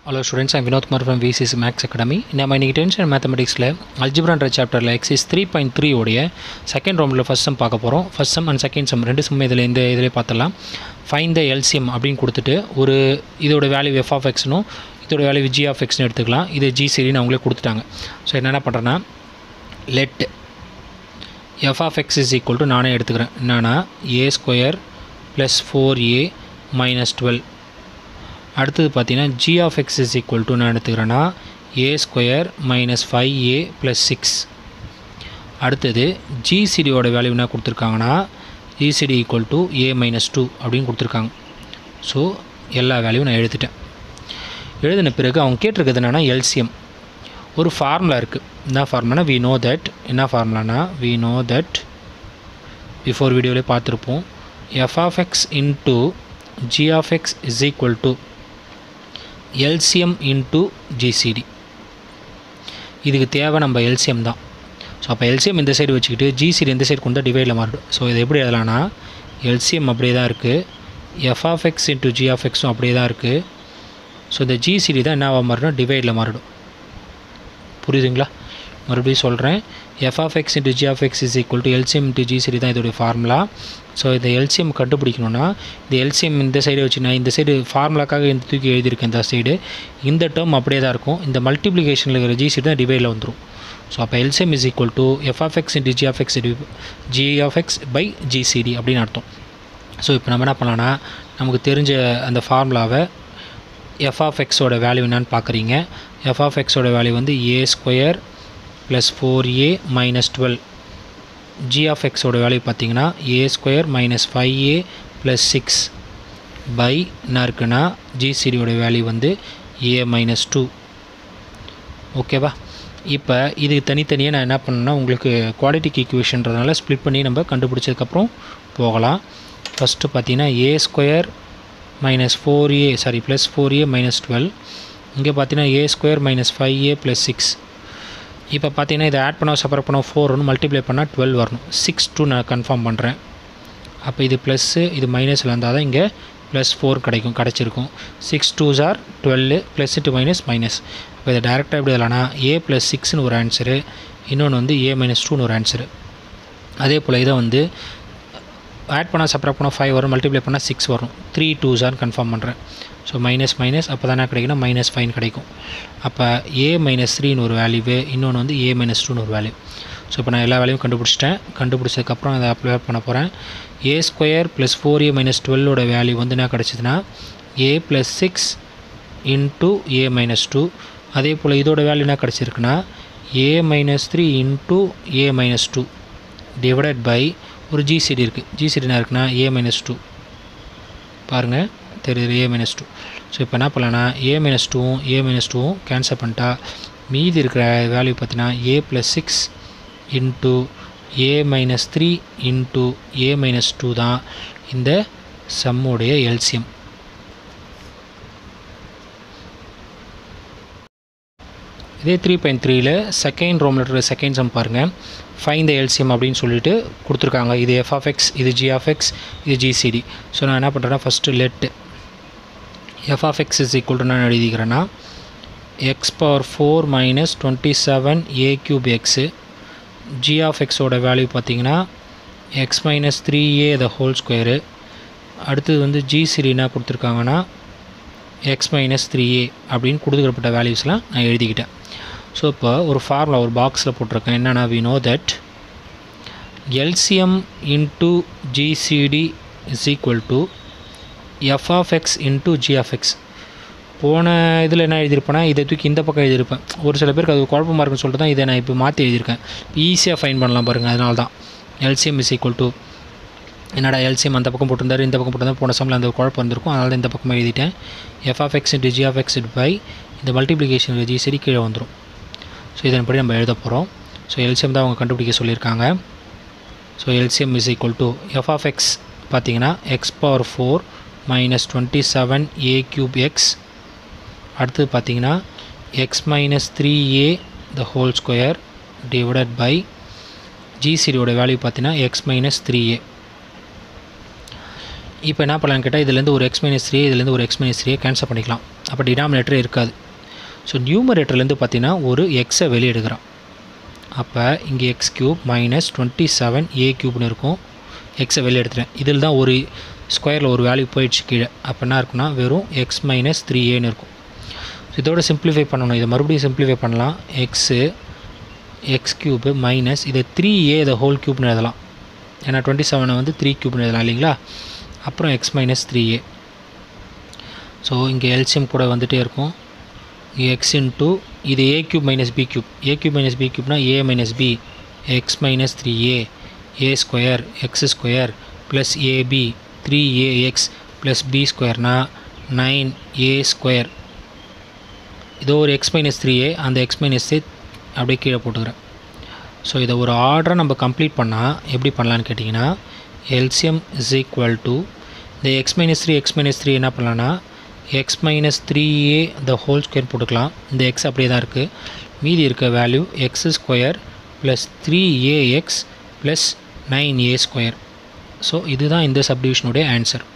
hello students I'm Vinod Kumar from விசிஸ் maths academy நம்ம இன்றைக்கி டென்ஷன் மேத்தமெட்டிக்ஸில் அல்ஜிப்ரான்ற சாப்டரில் எக்ஸைஸ் த்ரீ பாயிண்ட் த்ரீ உடைய செகண்ட் ரவுண்டில் ஃபஸ்ட் சம் பார்க்க போகிறோம் first sum and second sum ரெண்டு சம் இதில் இந்த இதிலே பார்த்துடலாம் ஃபைன் த எல்சிஎம் அப்படின்னு கொடுத்துட்டு ஒரு இதோட வேல்யூ எஃப் ஆஃப் எக்ஸ்னும் இதோட வேல்யூ ஜி ஆஃப் எக்ஸ்னு எடுத்துக்கலாம் இது ஜி சரின்னு அவங்களே கொடுத்துட்டாங்க ஸோ என்னென்ன பண்ணுறேன்னா let F of X is equal to நானே எடுத்துக்கிறேன் என்னென்னா a square plus four A minus twelve அடுத்தது பார்த்தீங்கன்னா g of X is equal to நான் எடுத்துக்கிறேன்னா a square minus five A plus six அடுத்தது ஜிசிடியோட வேல்யூ என்ன கொடுத்துருக்காங்கன்னா GCD equal to a minus two அப்படின்னு கொடுத்துருக்காங்க ஸோ எல்லா வேல்யூவும் நான் எழுதிட்டேன் எழுதின பிறகு அவங்க கேட்டிருக்கிறது என்னென்னா எல்சிஎம் ஒரு ஃபார்முலா இருக்குது என்ன ஃபார்முலானா வி நோ தட் என்ன ஃபார்முலானா வி நோ தட் பிஃபோர் வீடியோவிலே பார்த்துருப்போம் F of X into G of X is equal to LCM into GCD இதுக்கு தேவை நம்ம எல்சிஎம் தான் ஸோ அப்போ எல்சிஎம் இந்த சைடு வச்சுக்கிட்டு ஜிசிடி இந்த சைடு கொண்டு டிவைடில் மாறிடும் ஸோ இது எப்படி எழுதலாம்னா எல்சிஎம் அப்படியே தான் இருக்குது F of X into G ஆஃப் எக்ஸும் அப்படியே தான் இருக்குது ஸோ இந்த ஜிசிடி தான் என்னவா மாறிடும் டிவைடில் மாறிடும் புரியுதுங்களா மறுபடியும் சொல்கிறேன் F of X into G of X is equal to LCM into GCD தான் இதோடைய ஃபார்முலா ஸோ இந்த எல்சிஎம் கண்டுபிடிக்கணும்னா இந்த எல்சிஎம் இந்த சைடு வச்சு நான் இந்த சைடு ஃபார்முலாக்காக இந்த தூக்கி எழுதியிருக்கேன் இந்த சைடு இந்த டேர்ம் அப்படியே தான் இருக்கும் இந்த மல்டிப்ளிகேஷனில் இருக்கிற ஜிசிடி தான் டிவைடில் வந்துடும் ஸோ அப்போ LCM is equal to F of X into G of X G of X by GCD அப்படின்னு அர்த்தம் ஸோ இப்போ நம்ம என்ன பண்ணலாம்னா நமக்கு தெரிஞ்ச அந்த ஃபார்முலாவை எஃப் ஆஃப் எக்ஸோட வேல்யூ என்னன்னு பார்க்குறீங்க எஃப் ஆஃப் எக்ஸோட வேல்யூ வந்து A square plus four A minus twelve G of எக்ஸோட வேல்யூ பார்த்தீங்கன்னா A square minus five A plus six by என்ன இருக்குன்னா ஜிசிடியோட வேல்யூ வந்து ஏ மைனஸ் டூ ஓகேவா இப்போ இது தனித்தனியாக நான் என்ன பண்ணேன்னா உங்களுக்கு குவாடிட்டிக் ஈக்குவேஷன்றதுனால ஸ்ப்ளிட் பண்ணி நம்ம கண்டுபிடிச்சதுக்கப்புறம் போகலாம் ஃபஸ்ட்டு பார்த்தீங்கன்னா A square minus four A sorry plus four A minus twelve இங்கே பார்த்தீங்கன்னா A square minus five A plus six இப்போ பார்த்தீங்கன்னா இதை ஆட் பண்ண செப்பரேட் பண்ண ஃபோர் ஒன்று மல்டிப்ளை பண்ணால் டுவெல் வரணும் சிக்ஸ் டூ நான் கன்ஃபார்ம் பண்ணுறேன் அப்போ இது ப்ளஸ்ஸு இது மைனஸில் இருந்தால் தான் இங்கே ப்ளஸ் ஃபோர் கிடைக்கும் கிடச்சிருக்கும் சிக்ஸ் டூ ஜார் twelve plus two minus minus இப்போ இதை டேரெக்டாக எப்படி இல்லைனா ஏ ப்ளஸ் சிக்ஸ்னு ஒரு ஆன்சரு இன்னொன்று வந்து ஏ மைனஸ் டூன்னு ஒரு ஆன்சரு அதே போல் இதை வந்து ஆட் பண்ணால் செப்பரேட் பண்ணால் ஃபைவ் வரும் மல்டிப்ளை பண்ணால் சிக்ஸ் வரும் த்ரீ டூ ஜார்னு கன்ஃபார்ம் பண்ணுறேன் ஸோ மைனஸ் மைனஸ் அப்போ தானே கிடைக்குன்னா மைனஸ் ஃபைன் கிடைக்கும் அப்போ ஏ மைனஸ் த்ரீன்னு ஒரு வேல்யூவு இன்னொன்று வந்து ஏ மைனஸ் டூன்னு ஒரு வேல்யூ ஸோ இப்போ நான் எல்லா வேல்யூவும் கண்டுபிடிச்சிட்டேன் கண்டுபிடிச்சதுக்கப்புறம் அதை அப்ளை பண்ண போகிறேன் A square plus four A minus டுவெல்லோட வேல்யூ வந்து என்ன கிடச்சிதுன்னா A plus six into A minus two அதே போல் இதோட வேல்யூ என்ன கிடச்சிருக்குன்னா A minus three into A minus two divided by ஒரு ஜிசிடி இருக்குது ஜிசிடி என்ன இருக்குன்னா ஏ மைனஸ் டூ பாருங்கள் தெரியுது ஏ மைனஸ் டூ ஸோ இப்போ என்ன பண்ணலான்னா ஏ மைனஸ் டூவும் ஏ மைனஸ் டூவும் கேன்சல் பண்ணிட்டா மீதி இருக்கிற வேல்யூ பார்த்தீங்கன்னா A plus six into A minus three into A minus two தான் இந்த சம்முடைய எல்சியம் இதே த்ரீ பாயிண்ட் த்ரீல செகண்ட் ரோமில் இருக்கிற செகண்ட் சம் பாருங்கள் ஃபைன் த எல்சிஎம் அப்படின்னு சொல்லிட்டு கொடுத்துருக்காங்க இது எஃப் ஆஃப் எக்ஸ் இது ஜி ஆஃப் எக்ஸ் இது ஜிசிடி ஸோ நான் என்ன பண்ணுறேன்னா first let F of X is equal to நான் எழுதிக்கிறேன்னா X power four minus twenty seven A cube X G of எக்ஸோட வேல்யூ பார்த்தீங்கன்னா X minus three A the whole square அடுத்தது வந்து ஜிசிடி என்ன கொடுத்துருக்காங்கன்னா எக்ஸ் மைனஸ் த்ரீ ஏ அப்படின்னு கொடுத்துக்கப்பட்ட வேல்யூஸ்லாம் நான் எழுதிக்கிட்டேன் ஸோ இப்போ ஒரு ஃபார்முலா ஒரு பாக்ஸில் போட்டிருக்கேன் என்னென்னா we know that LCM into GCD is equal to F of X into G of X போன இதில் என்ன எழுதியிருப்பேன்னா இதை தூக்கி இந்த பக்கம் எழுதியிருப்பேன் ஒரு சில பேருக்கு அது குழப்பமாக இருக்குன்னு சொல்லிட்டு தான் இதை நான் இப்போ மாற்றி எழுதியிருக்கேன் ஈஸியாக ஃபைன் பண்ணலாம் பாருங்கள் அதனால தான் எல்சிஎம் இஸ் ஈக்குவல் டு என்னடா எல்சிஎம் அந்த பக்கம் போட்டிருந்தாரு இந்த பக்கம் போட்டிருந்தா போன சம்மில் அந்த குழப்பம் இருந்திருக்கும் அதனால தான் இந்த பக்கமாக எழுதிட்டேன் F of X into G of X by இந்த மல்டிப்ளிகேஷன் ஜிசிடி கீழே வந்துடும் ஸோ இதன்படி நம்ம எழுத போகிறோம் ஸோ எல்சிஎம் தான் அவங்க கண்டுபிடிக்க சொல்லியிருக்காங்க so LCM is equal to F of X பார்த்தீங்கன்னா X power four minus twenty seven A cube X அடுத்தது பார்த்தீங்கன்னா X minus three A the whole square divided by ஜிசிடியோட வேல்யூ பார்த்தீங்கன்னா எக்ஸ் மைனஸ் த்ரீ ஏ இப்போ என்ன பண்ணலான்னு கேட்டால் இதுலேருந்து ஒரு எக்ஸ் மைனஸ் த்ரீ இதுலேருந்து ஒரு எக்ஸ் மைனஸ் த்ரீயை கேன்சல் பண்ணிக்கலாம் அப்போ டினாமினேட்டரே இருக்காது ஸோ நியூமரேட்டர்லேருந்து பார்த்தீங்கன்னா ஒரு எக்ஸை வெளியே எடுக்கிறான் அப்போ இங்கே X cube minus twenty seven A க்யூப்னு இருக்கும் எக்ஸை வெளியே எடுத்துட்டேன் இதில் தான் ஒரு ஸ்கொயரில் ஒரு வேல்யூ போயிடுச்சு கீழே அப்போ என்ன இருக்குன்னா வெறும் எக்ஸ் மைனஸ் த்ரீ ஏன்னு இருக்கும் இதோட சிம்பிளிஃபை பண்ணணும் இதை மறுபடியும் சிம்பிளிஃபை பண்ணலாம் எக்ஸு எக்ஸ் க்யூபு மைனஸ் இதை த்ரீ ஏ இதை ஹோல் க்யூப்னு எழுதலாம் ஏன்னா டுவெண்ட்டி செவனை வந்து த்ரீ க்யூப்னு எழுதலாம் இல்லைங்களா அப்புறம் X minus three A so இங்கே எல்சிஎம் கூட வந்துகிட்டே இருக்கும் எக்ஸ் இன்ட்டு இது A cube minus B cube A cube minus B க்யூப்னா A minus B X minus three A A square X square plus AB three A X plus B ஸ்கொயர்னா nine A square இதோ ஒரு X minus three ஏ அந்த X minus அப்படியே கீழே போட்டுக்கிறேன் so இதை ஒரு ஆர்டரை நம்ம கம்ப்ளீட் பண்ணால் எப்படி பண்ணலான்னு கேட்டிங்கன்னா எல்சிஎம் இஸ் ஈக்குவல் டு இந்த X minus three X minus three என்ன பண்ணலான்னா X minus three A the whole square போட்டுக்கலாம் இந்த எக்ஸ் அப்படியே தான் இருக்குது மீதி இருக்க value X square plus three A X plus nine A square so இதுதான் இந்த சப்டிவிஷனுடைய ஆன்சர்